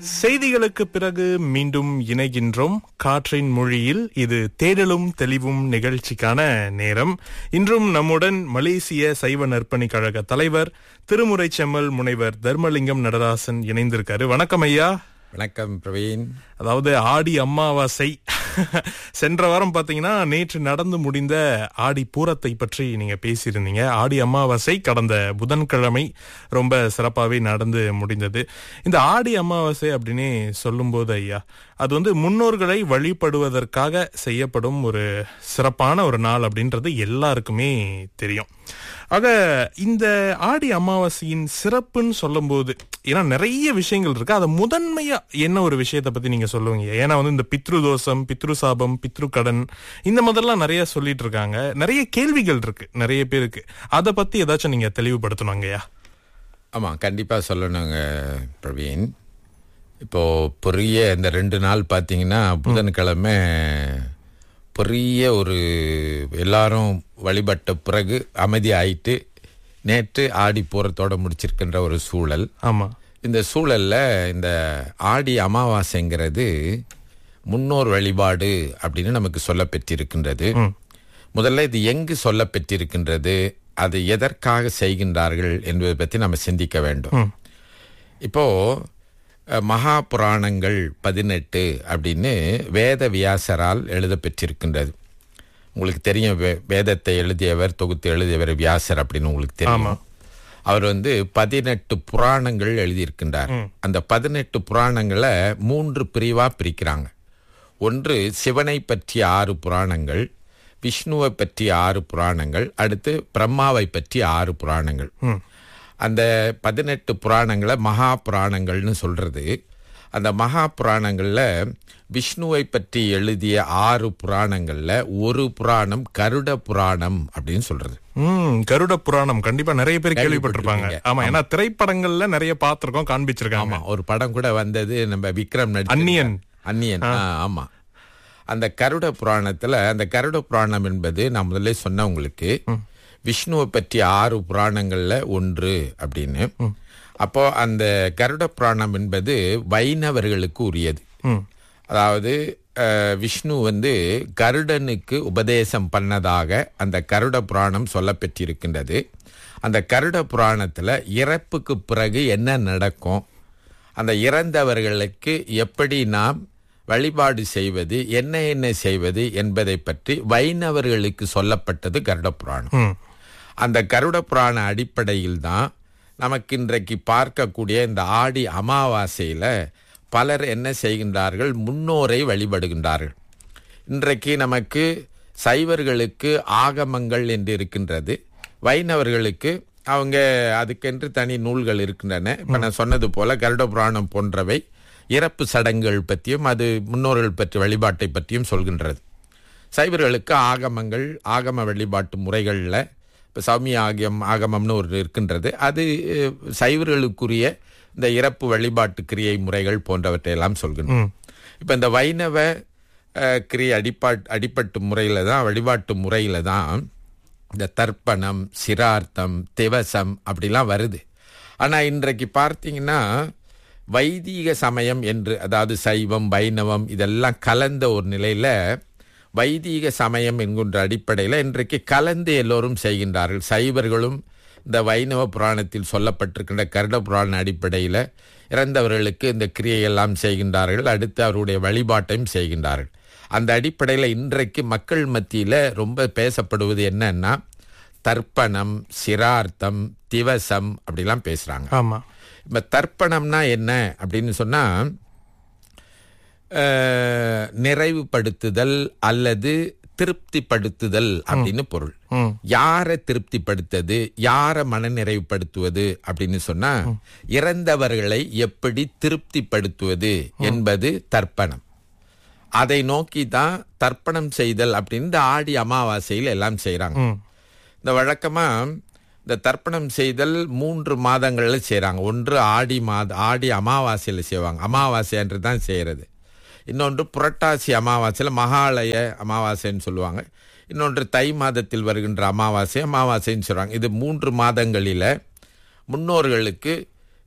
செய்திகளுக்கு பிறகு மீண்டும் இணைகின்றோம் காற்றின் மொழியில் இது தேடலும் தெளிவும் நிகழ்ச்சிக்கான நேரம் இன்றும் நம்முடன் மலேசிய சைவ நற்பணி கழக தலைவர் திருமுறை செம்மல் முனைவர் தர்மலிங்கம் நடராசன் இணைந்திருக்காரு வணக்கம் ஐயா வணக்கம் பிரவீன் அதாவது ஆடி அமாவாசை சென்ற வாரம் பாத்தீங்கன்னா நேற்று நடந்து முடிந்த ஆடி பூரத்தை பற்றி நீங்க பேசியிருந்தீங்க ஆடி அமாவாசை கடந்த புதன்கிழமை ரொம்ப சிறப்பாகவே நடந்து முடிந்தது இந்த ஆடி அமாவாசை அப்படின்னு சொல்லும்போது ஐயா அது வந்து முன்னோர்களை வழிபடுவதற்காக செய்யப்படும் ஒரு சிறப்பான ஒரு நாள் அப்படின்றது எல்லாருக்குமே தெரியும் ஆக இந்த ஆடி அமாவாசையின் சிறப்புன்னு சொல்லும்போது ஏன்னா நிறைய விஷயங்கள் இருக்கு அதை முதன்மையா என்ன ஒரு விஷயத்தை பத்தி நீங்க சொல்லுவீங்க ஏன்னா வந்து இந்த பித்ரு தோஷம் பித்ரு சாபம் பித்ரு கடன் இந்த மாதிரிலாம் நிறைய சொல்லிட்டு இருக்காங்க நிறைய கேள்விகள் இருக்கு நிறைய பேருக்கு அதை பத்தி ஏதாச்சும் நீங்க தெளிவுபடுத்தணுங்கய்யா ஆமாம் கண்டிப்பாக சொல்லணுங்க பிரவீன் இப்போ பெரிய இந்த ரெண்டு நாள் பார்த்தீங்கன்னா புதன்கிழமை பெரிய ஒரு எல்லாரும் வழிபட்ட பிறகு அமைதி ஆயிட்டு நேற்று ஆடி பூரத்தோட முடிச்சிருக்கின்ற ஒரு சூழல் ஆமா இந்த சூழல்ல இந்த ஆடி அமாவாசைங்கிறது முன்னோர் வழிபாடு அப்படின்னு நமக்கு சொல்ல பெற்றிருக்கின்றது முதல்ல இது எங்கு சொல்ல பெற்றிருக்கின்றது அது எதற்காக செய்கின்றார்கள் என்பதை பற்றி நம்ம சிந்திக்க வேண்டும் இப்போ அஹ், மகா புராணங்கள் பதினெட்டு அப்படின்னு வேத வியாசரால் எழுத பெற்றிருக்கின்றது உங்களுக்கு தெரியும் வே- வேதத்தை எழுதியவர் தொகுத்து எழுதியவர் வியாசர் அப்படின்னு உங்களுக்கு தெரியும் அவர் வந்து பதினெட்டு புராணங்கள் எழுதியிருக்கின்றார் அந்த பதினெட்டு புராணங்களை மூன்று பிரிவா பிரிக்கிறாங்க ஒன்று சிவனை பற்றிய ஆறு புராணங்கள் விஷ்ணுவை பற்றிய ஆறு புராணங்கள் அடுத்து பிரம்மாவை பற்றிய ஆறு புராணங்கள் அந்த பதினெட்டு புராணங்களை மகா புராணங்கள்னு சொல்றது அந்த மகா புராணங்கள்ல விஷ்ணுவை பற்றி எழுதிய ஆறு புராணங்கள்ல ஒரு புராணம் கருட புராணம் அப்படின்னு சொல்றது ம் கருட புராணம் கண்டிப்பா நிறைய பேர் கேள்விப்பட்டிருப்பாங்க கேள்விப்பட்டிருப்பீங்க. ஆமா ஏன்னா திரைப்படங்கள்ல நிறைய பார்த்திருக்கோம் காண்பிச்சிருக்காங்க ஆமா ஒரு படம் கூட வந்தது நம்ம விக்ரம் நடிச்ச அந்நியன். அந்நியன் ஆ, ஆமா அந்த கருட புராணத்துல அந்த கருட புராணம் என்பது நான் முதல்ல சொன்ன உங்களுக்கு விஷ்ணுவை பற்றி ஆறு புராணங்கள்ல ஒன்று அப்படின்னு அப்போ அந்த கருட புராணம் என்பது வைணவர்களுக்கு உரியது அதாவது அஹ், விஷ்ணு வந்து கருடனுக்கு உபதேசம் பண்ணதாக அந்த கருட புராணம் சொல்லப்பெற்றிருக்கின்றது அந்த கருட புராணத்துல இறப்புக்கு பிறகு என்ன நடக்கும் அந்த இறந்தவர்களுக்கு எப்படி நாம் வழிபாடு செய்வது என்ன என்ன செய்வது என்பதை பற்றி வைணவர்களுக்கு சொல்லப்பட்டது கருட புராணம் ம் அந்த கருட புராண அடிப்படையில் தான் நமக்கு இன்றைக்கு பார்க்கக்கூடிய இந்த ஆடி அமாவாசையில பலர் என்ன செய்கின்றார்கள் முன்னோரை வழிபடுகின்றார்கள் இன்றைக்கு நமக்கு சைவர்களுக்கு ஆகமங்கள் என்று இருக்கின்றது வைணவர்களுக்கு அவங்க அதுக்கென்று தனி நூல்கள் இருக்கின்றன இப்ப நான் சொன்னது போல கருட புராணம் போன்றவை இறப்பு சடங்குகள் பற்றியும் அது முன்னோர்கள் பற்றி வழிபாட்டை பற்றியும் சொல்கின்றது சைவர்களுக்கு ஆகமங்கள் ஆகம வழிபாட்டு முறைகளில் இப்போ சௌமிய ஆகியம் ஆகமம்னு ஒரு இருக்கின்றது அது அஹ், சைவர்களுக்குரிய இந்த இறப்பு வழிபாட்டு கிரியை முறைகள் போன்றவற்றை எல்லாம் சொல்கின்றோம் இப்போ இந்த வைணவ அஹ், கிரியை அடிப்பாட் அடிப்பட்டு முறையில் தான் வழிபாட்டு முறையில் தான் இந்த தர்ப்பணம் சிரார்த்தம் திவசம் அப்படிலாம் வருது ஆனால் இன்றைக்கு பார்த்தீங்கன்னா வைதீக சமயம் என்று அதாவது சைவம் வைணவம் இதெல்லாம் கலந்த ஒரு நிலையில வைதீக சமயம் என்கின்ற அடிப்படையில் இன்றைக்கு கலந்து எல்லோரும் செய்கின்றார்கள் சைவர்களும் இந்த வைணவ புராணத்தில் சொல்லப்பட்டிருக்கின்ற கருட புராண அடிப்படையில் இறந்தவர்களுக்கு இந்த கிரியையெல்லாம் செய்கின்றார்கள் அடுத்து அவருடைய வழிபாட்டையும் செய்கின்றார்கள் அந்த அடிப்படையில் இன்றைக்கு மக்கள் மத்தியில் ரொம்ப பேசப்படுவது என்னன்னா தர்ப்பணம் சிரார்த்தம் திவசம் அப்படிலாம் பேசுறாங்க ஆமா இப்ப தர்ப்பணம்னா என்ன அப்படின்னு சொன்னா அஹ், நிறைவுபடுத்துதல் அல்லது திருப்திப்படுத்துதல் அப்படின்னு பொருள் ம் யாரை திருப்திப்படுத்தது யாரை மனநிறைவுபடுத்துவது அப்படின்னு சொன்னா இறந்தவர்களை எப்படி திருப்திப்படுத்துவது என்பது தர்ப்பணம் அதை நோக்கி தான் தர்ப்பணம் செய்தல் அப்படின்னு இந்த ஆடி அமாவாசையில் எல்லாம் செய்றாங்க ம் இந்த வழக்கமா இந்த தர்ப்பணம் செய்தல் மூன்று மாதங்கள்ல செய்றாங்க ஒன்று ஆடி மாத ஆடி அமாவாசையில செய்வாங்க அமாவாசை அன்று தான் செய்யறது இன்னொன்று புரட்டாசி அமாவாசையில மகாலய அமாவாசைன்னு சொல்லுவாங்க இன்னொன்று தை மாதத்தில் வருகின்ற அமாவாசை அமாவாசைன்னு சொல்றாங்க இது மூன்று மாதங்களில முன்னோர்களுக்கு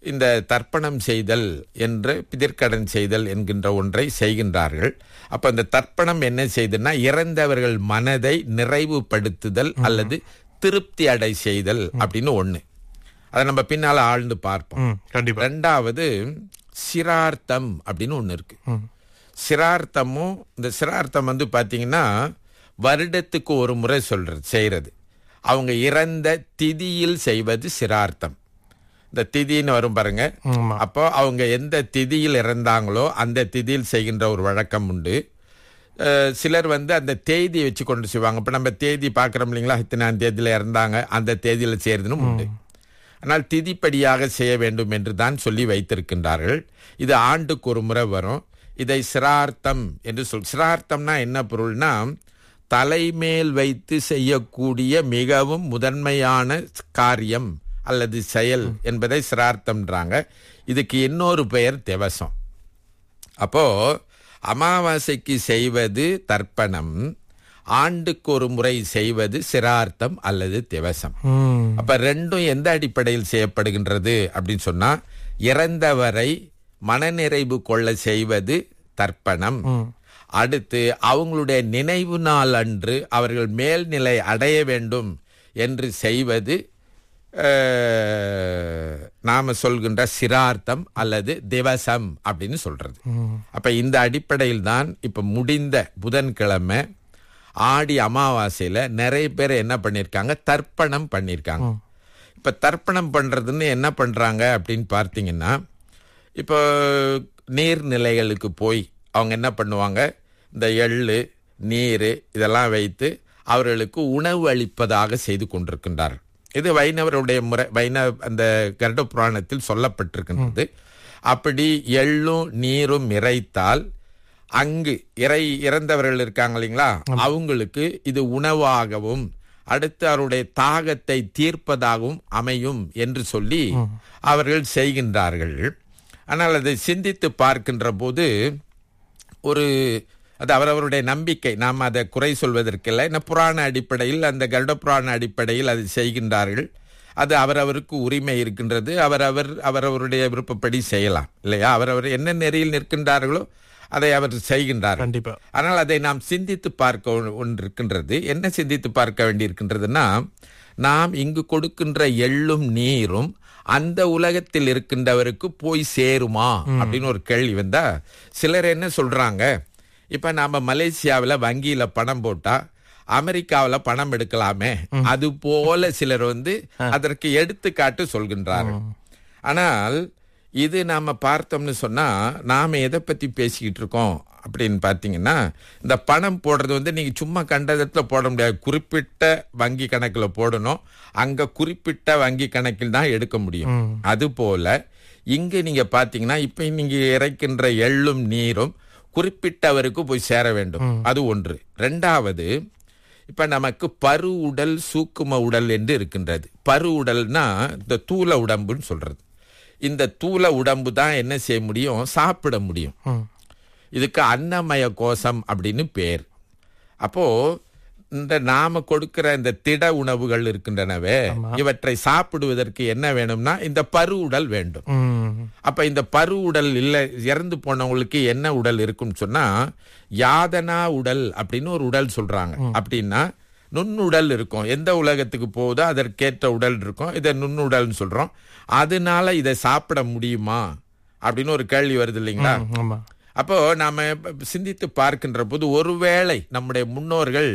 இந்த தர்ப்பணம் செய்தல் என்று பிதிர்க்கடன் செய்தல் என்கின்ற ஒன்றை செய்கின்றார்கள் அப்ப இந்த தர்ப்பணம் என்ன செய்துன்னா இறந்தவர்கள் மனதை நிறைவுபடுத்துதல் அல்லது திருப்தி அடை செய்தல் அப்படின்னு ஒண்ணு அதை நம்ம பின்னால ஆழ்ந்து பார்ப்போம் ம், கண்டிப்பா ரெண்டாவது சிரார்த்தம் அப்படின்னு ஒண்ணு இருக்கு சிரார்த்தமும் இந்த சிரார்த்தம் வந்து பாத்தீங்கன்னா வருடத்துக்கு ஒரு முறை சொல்றது செய்யறது அவங்க இறந்த திதியில் செய்வது சிரார்த்தம் இந்த திதின்னு வரும் பாருங்க ஆமா அப்போ அவங்க எந்த திதியில் இறந்தாங்களோ அந்த திதியில் செய்கின்ற ஒரு வழக்கம் உண்டு அஹ், சிலர் வந்து அந்த தேதி வச்சு கொண்டு செய்வாங்க இப்போ நம்ம தேதி பார்க்குறோம் இல்லைங்களா இத்தனாம் தேதியில் இறந்தாங்க அந்த தேதியில் செய்யறதுன்னு உண்டு ஆனால் திதிப்படியாக செய்ய வேண்டும் என்று தான் சொல்லி வைத்திருக்கின்றார்கள் இது ஆண்டுக்கு ஒரு முறை வரும் இதை சிரார்த்தம் என்று சொல் சிரார்த்தம்னா என்ன பொருள்னா தலைமேல் வைத்து செய்யக்கூடிய மிகவும் முதன்மையான காரியம் அல்லது செயல் என்பதை சிரார்த்தம்ன்றாங்க இதுக்கு இன்னொரு பெயர் திவசம் அப்போ அமாவாசைக்கு செய்வது தர்ப்பணம் ஆண்டுக்கு ஒரு முறை செய்வது சிரார்த்தம் அல்லது திவசம் ம், அப்ப ரெண்டும் எந்த அடிப்படையில் செய்யப்படுகின்றது அப்படின்னு சொன்னா இறந்தவரை மனநிறைவு கொள்ள செய்வது தர்ப்பணம் அடுத்து அவங்களுடைய நினைவு நாள் அன்று அவர்கள் மேல்நிலை அடைய வேண்டும் என்று செய்வது அஹ், நாம சொல்கின்ற சிரார்த்தம் அல்லது திவசம் அப்படின்னு சொல்றது அப்ப இந்த அடிப்படையில் தான் இப்ப முடிந்த புதன்கிழமை ஆடி அமாவாசையில நிறைய பேர் என்ன பண்ணிருக்காங்க தர்ப்பணம் பண்ணிருக்காங்க இப்ப தர்ப்பணம் பண்றதுன்னு என்ன பண்றாங்க அப்படின்னு பார்த்தீங்கன்னா இப்போ நீர்நிலைகளுக்கு போய் அவங்க என்ன பண்ணுவாங்க இந்த எள்ளு நீர் இதெல்லாம் வைத்து அவர்களுக்கு உணவு அளிப்பதாக செய்து கொண்டிருக்கின்றார்கள் இது வைணவருடைய முறை வைணவ அந்த கருட புராணத்தில் சொல்லப்பட்டிருக்கின்றது அப்படி எள்ளும் நீரும் இறைத்தால் அங்கு இறை இறந்தவர்கள் இருக்காங்க இல்லைங்களா அவங்களுக்கு இது உணவாகவும் அடுத்து அவருடைய தாகத்தை தீர்ப்பதாகவும் அமையும் என்று சொல்லி அவர்கள் செய்கின்றார்கள் ஆனால் அதை சிந்தித்து பார்க்கின்ற போது ஒரு அது அவரவருடைய நம்பிக்கை நாம் அதை குறை சொல்வதற்கில்லை என்ன புராண அடிப்படையில் அந்த கருட புராண அடிப்படையில் அதை செய்கின்றார்கள் அது அவரவருக்கு உரிமை இருக்கின்றது அவரவர் அவரவருடைய விருப்பப்படி செய்யலாம் இல்லையா அவரவர் என்ன நெறியில் நிற்கின்றார்களோ அதை அவர் செய்கின்றார் கண்டிப்பா ஆனால் அதை நாம் சிந்தித்து பார்க்க ஒன்று- ஒன்று இருக்கின்றது என்ன சிந்தித்து பார்க்க வேண்டியிருக்கின்றதுன்னா நாம் இங்கு கொடுக்கின்ற எள்ளும் நீரும் அந்த உலகத்தில் இருக்கின்றவருக்கு போய் சேருமா அப்படின்னு ஒரு கேள்வி வந்தா சிலர் என்ன சொல்றாங்க இப்ப நாம மலேசியாவில் வங்கியில பணம் போட்டா அமெரிக்காவுல பணம் எடுக்கலாமே அது போல சிலர் வந்து அதற்கு எடுத்துக்காட்டு சொல்கின்றார்கள் ஆனால் இது நாம பார்த்தோம்னு சொன்னா நாம எதை பத்தி பேசிக்கிட்டு இருக்கோம் அப்படின்னு பார்த்தீங்கன்னா இந்த பணம் போடுறது வந்து நீங்க சும்மா கண்டதத்துல போட முடியாது குறிப்பிட்ட வங்கி கணக்குல போடணும் அங்க குறிப்பிட்ட வங்கி கணக்கில் தான் எடுக்க முடியும் அது போல இங்க நீங்க பாத்தீங்கன்னா இப்ப நீங்க இறைக்கின்ற எள்ளும் நீரும் குறிப்பிட்டவருக்கு போய் சேர வேண்டும் அது ஒன்று ரெண்டாவது இப்ப நமக்கு பரு உடல் சூக்கும உடல் என்று இருக்கின்றது பரு உடல்னா இந்த தூல உடம்புன்னு சொல்றது இந்த தூல உடம்பு தான் என்ன செய்ய முடியும் சாப்பிட முடியும் ம், இதுக்கு அன்னமய கோஷம் அப்படின்னு பேர் அப்போ இந்த நாம கொடுக்கிற இந்த திட உணவுகள் இருக்கின்றனவே இவற்றை சாப்பிடுவதற்கு என்ன வேணும்னா இந்த பரு உடல் வேண்டும் ம், அப்ப இந்த பரு உடல் இல்ல இறந்து போனவங்களுக்கு என்ன உடல் இருக்கும்னு சொன்னா யாதனா உடல் அப்படின்னு ஒரு உடல் சொல்றாங்க அப்படின்னா நுண்ணுடல் இருக்கும் எந்த உலகத்துக்கு போகுதோ அதற்கேற்ற உடல் இருக்கும் இதை நுண்ணுடல்னு சொல்றோம் அதனால இதை சாப்பிட முடியுமா அப்படின்னு ஒரு கேள்வி வருது இல்லைங்களா ம், ஆமா அப்போ நாம இப்ப சிந்தித்து பார்க்கின்ற போது ஒருவேளை நம்முடைய முன்னோர்கள்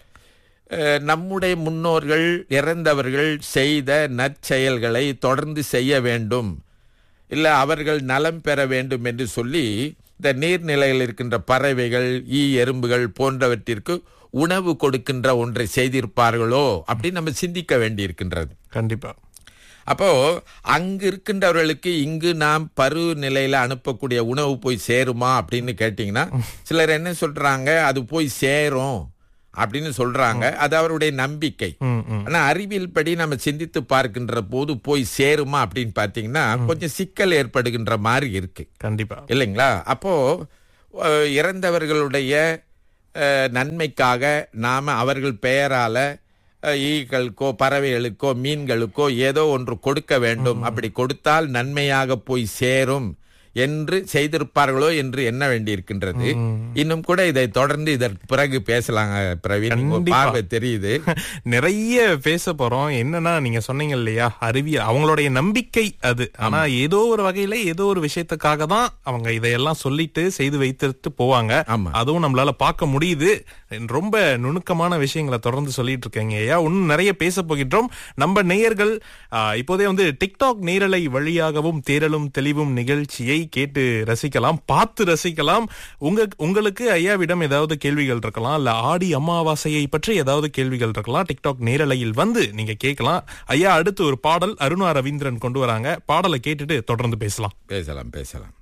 அஹ், நம்முடைய முன்னோர்கள் இறந்தவர்கள் செய்த நற்செயல்களை தொடர்ந்து செய்ய வேண்டும் இல்ல அவர்கள் நலம் பெற வேண்டும் என்று சொல்லி இந்த நீர்நிலையில் இருக்கின்ற பறவைகள் ஈ எறும்புகள் போன்றவற்றிற்கு உணவு கொடுக்கின்ற ஒன்றை செய்திருப்பார்களோ அப்படின்னு நம்ம சிந்திக்க வேண்டியிருக்கின்றது கண்டிப்பா அப்போ அங்கு இருக்கின்றவர்களுக்கு இங்கு நாம் பரு நிலையில அனுப்பக்கூடிய உணவு போய் சேருமா அப்படின்னு கேட்டீங்கன்னா சிலர் என்ன சொல்றாங்க அது போய் சேரும் அப்படின்னு சொல்றாங்க அது அவருடைய நம்பிக்கை ம், ம். ஆனா அறிவியல் படி நம்ம சிந்தித்து பார்க்கின்ற போது போய் சேருமா அப்படின்னு பாத்தீங்கன்னா கொஞ்சம் சிக்கல் ஏற்படுகின்ற மாதிரி இருக்கு கண்டிப்பா இல்லைங்களா அப்போ அஹ், இறந்தவர்களுடைய அஹ், நன்மைக்காக நாம அவர்கள் பெயரால அஹ், ஈக்களுக்கோ பறவைகளுக்கோ மீன்களுக்கோ ஏதோ ஒன்று கொடுக்க வேண்டும் அப்படி கொடுத்தால் நன்மையாக போய் சேரும் என்று செய்திருப்பார்களோ என்று எண்ண வேண்டியிருக்கின்றது இன்னும் கூட இதை தொடர்ந்து இதற்கு பிறகு பேசலாங்க பிரவீன் உங்க கண்டிப்பா. பார்வை தெரியுது நிறைய பேச போறோம் என்னன்னா நீங்க சொன்னீங்க இல்லையா அறிவியல் அவங்களுடைய நம்பிக்கை அது ஆனா ஏதோ ஒரு வகையில ஏதோ ஒரு விஷயத்துக்காக தான் அவங்க இதையெல்லாம் சொல்லிட்டு செய்து வைத்துட்டு போவாங்க ஆமா. அதுவும் நம்மளால பார்க்க முடியுது ரொம்ப நுணுக்கமான விஷயங்களை தொடர்ந்து சொல்லிட்டு இருக்கீங்க ஐயா இன்னும் நிறைய பேச போகின்றோம் நம்ம நேயர்கள் ஆ, இப்போதே வந்து டிக்டாக் நேரலை வழியாகவும் தேரலும் தெளிவும் நிகழ்ச்சியை கேட்டு ரசிக்கலாம் பார்த்து ரசிக்கலாம் உங்க உங்களுக்கு ஐயாவிடம் ஏதாவது கேள்விகள் இருக்கலாம் இல்ல ஆடி அமாவாசையை பற்றி ஏதாவது கேள்விகள் இருக்கலாம் டிக்டாக் நேரலையில் வந்து நீங்க கேட்கலாம் ஐயா அடுத்து ஒரு பாடல் அருணா ரவீந்திரன் கொண்டு வராங்க பாடலை கேட்டுட்டு தொடர்ந்து பேசலாம் பேசலாம் பேசலாம்